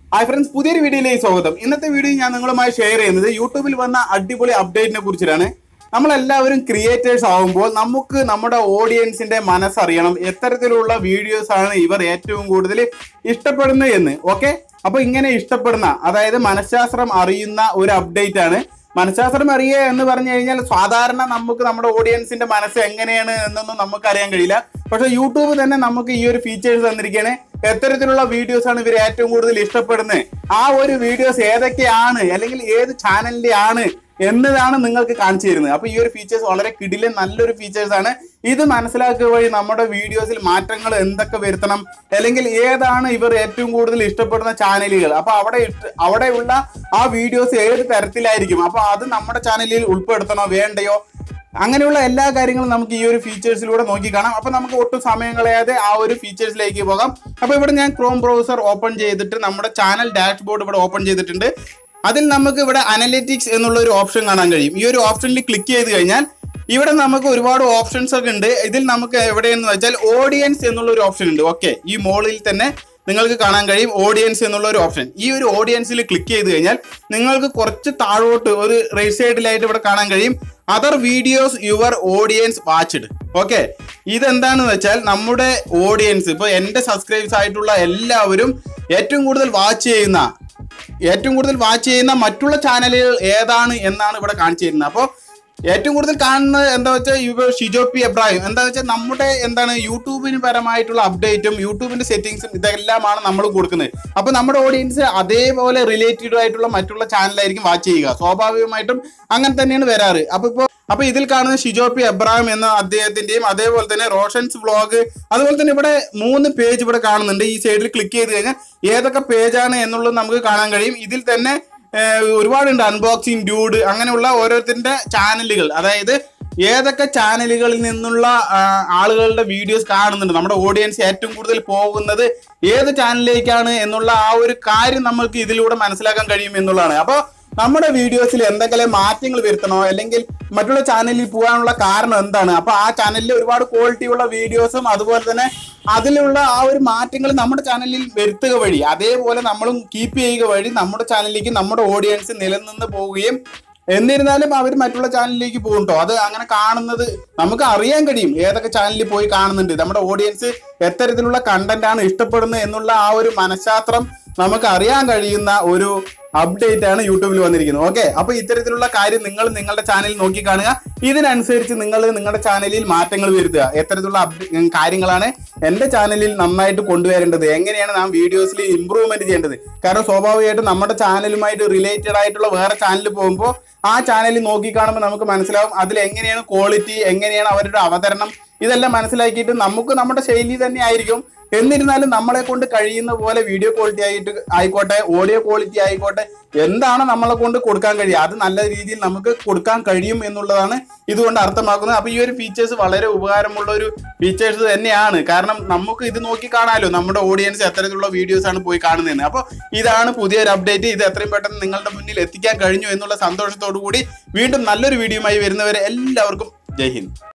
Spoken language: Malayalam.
ഹായ് ഫ്രണ്ട്സ് പുതിയൊരു വീഡിയോയിലേക്ക് സ്വാഗതം ഇന്നത്തെ വീഡിയോ ഞാൻ നിങ്ങളുമായി ഷെയർ ചെയ്യുന്നത് യൂട്യൂബിൽ വന്ന അടിപൊളി അപ്ഡേറ്റിനെ കുറിച്ചിട്ടാണ് നമ്മളെല്ലാവരും ക്രിയേറ്റേഴ്സ് ആവുമ്പോൾ നമുക്ക് നമ്മുടെ ഓഡിയൻസിന്റെ മനസ്സറിയണം എത്തരത്തിലുള്ള വീഡിയോസ് ആണ് ഇവർ ഏറ്റവും കൂടുതൽ ഇഷ്ടപ്പെടുന്നത് എന്ന് ഓക്കെ അപ്പൊ ഇങ്ങനെ ഇഷ്ടപ്പെടുന്ന അതായത് മനഃശാസ്ത്രം അറിയുന്ന ഒരു അപ്ഡേറ്റ് ആണ് മനഃശാസ്ത്രം അറിയുക എന്ന് പറഞ്ഞു കഴിഞ്ഞാൽ സാധാരണ നമുക്ക് നമ്മുടെ ഓഡിയൻസിന്റെ മനസ്സ് എങ്ങനെയാണ് എന്നൊന്നും നമുക്ക് അറിയാൻ കഴിയില്ല പക്ഷെ യൂട്യൂബ് തന്നെ നമുക്ക് ഈ ഒരു ഫീച്ചേഴ്സ് തന്നിരിക്കുകയാണ് എത്തരത്തിലുള്ള വീഡിയോസ് ആണ് ഇവർ ഏറ്റവും കൂടുതൽ ഇഷ്ടപ്പെടുന്നത് ആ ഒരു വീഡിയോസ് ഏതൊക്കെയാണ് അല്ലെങ്കിൽ ഏത് ചാനലിന്റെ ആണ് എന്നതാണ് നിങ്ങൾക്ക് കാണിച്ചു തരുന്നത് അപ്പൊ ഈ ഒരു ഫീച്ചേഴ്സ് വളരെ കിടിലെ നല്ലൊരു ഫീച്ചേഴ്സ് ആണ് ഇത് മനസ്സിലാക്കുക വഴി നമ്മുടെ വീഡിയോസിൽ മാറ്റങ്ങൾ എന്തൊക്കെ വരുത്തണം അല്ലെങ്കിൽ ഏതാണ് ഇവർ ഏറ്റവും കൂടുതൽ ഇഷ്ടപ്പെടുന്ന ചാനലുകൾ അപ്പൊ അവിടെ ഇട്ട് അവിടെയുള്ള ആ വീഡിയോസ് ഏത് തരത്തിലായിരിക്കും അപ്പൊ അത് നമ്മുടെ ചാനലിൽ ഉൾപ്പെടുത്തണോ വേണ്ടയോ അങ്ങനെയുള്ള എല്ലാ കാര്യങ്ങളും നമുക്ക് ഈ ഒരു ഫീച്ചേഴ്സിലൂടെ നോക്കി കാണാം അപ്പൊ നമുക്ക് ഒട്ടും സമയം കളയാതെ ആ ഒരു ഫീച്ചേഴ്സിലേക്ക് പോകാം അപ്പൊ ഇവിടെ ഞാൻ ക്രോം ബ്രൗസർ ഓപ്പൺ ചെയ്തിട്ട് നമ്മുടെ ചാനൽ ഡാഷ്ബോർഡ് ഇവിടെ ഓപ്പൺ ചെയ്തിട്ടുണ്ട് അതിൽ നമുക്ക് ഇവിടെ അനലിറ്റിക്സ് എന്നുള്ള ഒരു ഓപ്ഷൻ കാണാൻ കഴിയും ഈ ഒരു ഓപ്ഷനിൽ ക്ലിക്ക് ചെയ്ത് കഴിഞ്ഞാൽ ഇവിടെ നമുക്ക് ഒരുപാട് ഓപ്ഷൻസ് ഒക്കെ ഉണ്ട് ഇതിൽ നമുക്ക് എവിടെയെന്ന് വെച്ചാൽ ഓഡിയൻസ് എന്നുള്ള ഒരു ഓപ്ഷൻ ഉണ്ട് ഓക്കെ ഈ മോളിൽ തന്നെ നിങ്ങൾക്ക് കാണാൻ കഴിയും ഓഡിയൻസ് എന്നുള്ള ഒരു ഓപ്ഷൻ ഈ ഒരു ഓഡിയൻസിൽ ക്ലിക്ക് ചെയ്ത് കഴിഞ്ഞാൽ നിങ്ങൾക്ക് കുറച്ച് താഴോട്ട് ഒരു റൈറ്റ് സൈഡിലായിട്ട് ഇവിടെ കാണാൻ കഴിയും other videos your audience watched okay ഇതെന്താണെന്ന് വെച്ചാൽ നമ്മുടെ ഓഡിയൻസ് ഇപ്പോൾ എൻ്റെ സബ്സ്ക്രൈബ്സ് ആയിട്ടുള്ള എല്ലാവരും ഏറ്റവും കൂടുതൽ വാച്ച് ചെയ്യുന്ന ഏറ്റവും കൂടുതൽ വാച്ച് ചെയ്യുന്ന മറ്റുള്ള ചാനലുകൾ ഏതാണ് എന്നാണ് ഇവിടെ കാണിച്ചു തരുന്നത് അപ്പോൾ ഏറ്റവും കൂടുതൽ കാണുന്നത് എന്താ വെച്ചാൽ ഇവ ഷിജോ പി എബ്രാഹിം എന്താ വെച്ചാൽ നമ്മുടെ എന്താണ് യൂട്യൂബിന് പരമായിട്ടുള്ള അപ്ഡേറ്റും യൂട്യൂബിന്റെ സെറ്റിങ്സും ഇതെല്ലാമാണ് നമ്മൾ കൊടുക്കുന്നത് അപ്പൊ നമ്മുടെ ഓഡിയൻസ് അതേപോലെ റിലേറ്റഡ് ആയിട്ടുള്ള മറ്റുള്ള ചാനലായിരിക്കും വാച്ച് ചെയ്യുക സ്വാഭാവികമായിട്ടും അങ്ങനെ തന്നെയാണ് വരാറ് അപ്പൊ ഇപ്പോൾ അപ്പൊ ഇതിൽ കാണുന്ന ഷിജോ പി എബ്രാഹിം എന്ന അദ്ദേഹത്തിന്റെയും അതേപോലെ തന്നെ റോഷൻസ് വ്ളോഗ് അതുപോലെ തന്നെ ഇവിടെ മൂന്ന് പേജ് ഇവിടെ കാണുന്നുണ്ട് ഈ സൈഡിൽ ക്ലിക്ക് ചെയ്ത് കഴിഞ്ഞാൽ ഏതൊക്കെ പേജാണ് എന്നുള്ളത് നമുക്ക് കാണാൻ കഴിയും ഇതിൽ തന്നെ ഏഹ്, ഒരുപാടുണ്ട് അൺബോക്സിങ് ഡ്യൂഡ് അങ്ങനെയുള്ള ഓരോരുത്തരുടെ ചാനലുകൾ അതായത് ഏതൊക്കെ ചാനലുകളിൽ നിന്നുള്ള ആ, ആളുകളുടെ വീഡിയോസ് കാണുന്നുണ്ട് നമ്മുടെ ഓഡിയൻസ് ഏറ്റവും കൂടുതൽ പോകുന്നത് ഏത് ചാനലിലേക്കാണ് എന്നുള്ള ആ ഒരു കാര്യം നമുക്ക് ഇതിലൂടെ മനസ്സിലാക്കാൻ കഴിയും എന്നുള്ളതാണ് അപ്പോൾ നമ്മുടെ വീഡിയോസിൽ എന്തെങ്കിലും മാറ്റങ്ങൾ വരുത്തണോ അല്ലെങ്കിൽ മറ്റുള്ള ചാനലിൽ പോകാനുള്ള കാരണം എന്താണ് അപ്പൊ ആ ചാനലിൽ ഒരുപാട് ക്വാളിറ്റി ഉള്ള വീഡിയോസും അതുപോലെ തന്നെ അതിലുള്ള ആ ഒരു മാറ്റങ്ങൾ നമ്മുടെ ചാനലിൽ വരുത്തുക വഴി അതേപോലെ നമ്മളും കീപ്പ് ചെയ്യുക വഴി നമ്മുടെ ചാനലിലേക്ക് നമ്മുടെ ഓഡിയൻസ് നിലനിന്ന് പോവുകയും എന്നിരുന്നാലും അവർ മറ്റുള്ള ചാനലിലേക്ക് പോകും ട്ടോ അത് അങ്ങനെ കാണുന്നത് നമുക്ക് അറിയാൻ കഴിയും ഏതൊക്കെ ചാനലിൽ പോയി കാണുന്നുണ്ട് നമ്മുടെ ഓഡിയൻസ് എത്തരത്തിലുള്ള കണ്ടന്റ് ആണ് ഇഷ്ടപ്പെടുന്നത് എന്നുള്ള ആ ഒരു മനഃശാസ്ത്രം നമുക്ക് അറിയാൻ കഴിയുന്ന ഒരു അപ്ഡേറ്റ് ആണ് യൂട്യൂബിൽ വന്നിരിക്കുന്നത് ഓക്കെ അപ്പൊ ഇത്തരത്തിലുള്ള കാര്യം നിങ്ങൾ നിങ്ങളുടെ ചാനലിൽ നോക്കി കാണുക ഇതിനനുസരിച്ച് നിങ്ങൾ നിങ്ങളുടെ ചാനലിൽ മാറ്റങ്ങൾ വരുത്തുക എത്തരത്തിലുള്ള അപ്ഡേ- കാര്യങ്ങളാണ് എന്റെ ചാനലിൽ നന്നായിട്ട് കൊണ്ടുവരേണ്ടത് എങ്ങനെയാണ് നാം വീഡിയോസിൽ ഇമ്പ്രൂവ്മെന്റ് ചെയ്യേണ്ടത് കാരണം സ്വാഭാവികമായിട്ടും നമ്മുടെ ചാനലുമായിട്ട് റിലേറ്റഡ് ആയിട്ടുള്ള വേറെ ചാനൽ പോകുമ്പോൾ ആ ചാനലിൽ നോക്കി കാണുമ്പോൾ നമുക്ക് മനസ്സിലാവും അതിൽ എങ്ങനെയാണ് ക്വാളിറ്റി എങ്ങനെയാണ് അവരുടെ അവതരണം ഇതെല്ലാം മനസ്സിലാക്കിയിട്ട് നമുക്ക് നമ്മുടെ ശൈലി തന്നെ ആയിരിക്കും എന്നിരുന്നാലും നമ്മളെ കൊണ്ട് കഴിയുന്ന പോലെ വീഡിയോ ക്വാളിറ്റി ആയിട്ട് ആയിക്കോട്ടെ ഓഡിയോ ക്വാളിറ്റി ആയിക്കോട്ടെ എന്താണ് നമ്മളെ കൊണ്ട് കൊടുക്കാൻ കഴിയുക അത് നല്ല രീതിയിൽ നമുക്ക് കൊടുക്കാൻ കഴിയും എന്നുള്ളതാണ് ഇതുകൊണ്ട് അർത്ഥമാക്കുന്നത് അപ്പൊ ഈ ഒരു ഫീച്ചേഴ്സ് വളരെ ഉപകാരമുള്ള ഒരു ഫീച്ചേഴ്സ് തന്നെയാണ് കാരണം നമുക്ക് ഇത് നോക്കി കാണാമല്ലോ നമ്മുടെ ഓഡിയൻസ് എത്തരത്തിലുള്ള വീഡിയോസ് ആണ് പോയി കാണുന്നതെന്ന് അപ്പോൾ ഇതാണ് പുതിയൊരു അപ്ഡേറ്റ് ഇത് എത്രയും പെട്ടെന്ന് നിങ്ങളുടെ മുന്നിൽ എത്തിക്കാൻ കഴിഞ്ഞു എന്നുള്ള സന്തോഷത്തോടു കൂടി വീണ്ടും നല്ലൊരു വീഡിയോയുമായി വരുന്നവരെ എല്ലാവർക്കും ജയ് ഹിന്ദ്